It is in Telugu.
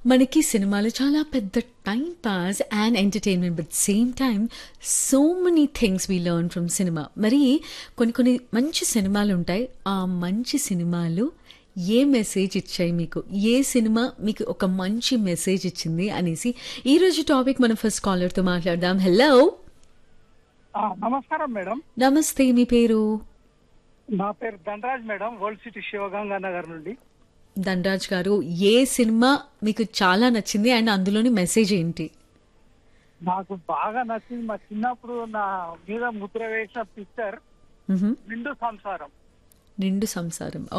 మనకి సినిమాలు చాలా పెద్ద time pass and entertainment but same time so many things we learn from cinema మరి కొన్ని కొన్ని మంచి సినిమాలు ఉంటాయి ఆ మంచి సినిమాలు ఏ మెసేజ్ ఇచ్చాయి మీకు ఏ సినిమా మీకు ఒక మంచి మెసేజ్ ఇచ్చింది అనేసి ఈరోజు టాపిక్ మనం ఫస్ట్ కాలర్తో మాట్లాడదాం హలో ఆ, నమస్కారం మేడం నమస్తే మీ పేరు నా పేరు Dhanaraj madam world city Sivaganga Nagar నుండి ధనరాజ్ గారు ఏ సినిమా మీకు చాలా నచ్చింది అండ్ అందులోని మెసేజ్ ఏంటి నాకు బాగా నచ్చింది మా చిన్నప్పుడు నా మీద ముద్ర వేసిన పిక్చర్ మ్హూ. నిండు సంసారం నిండు సంసారం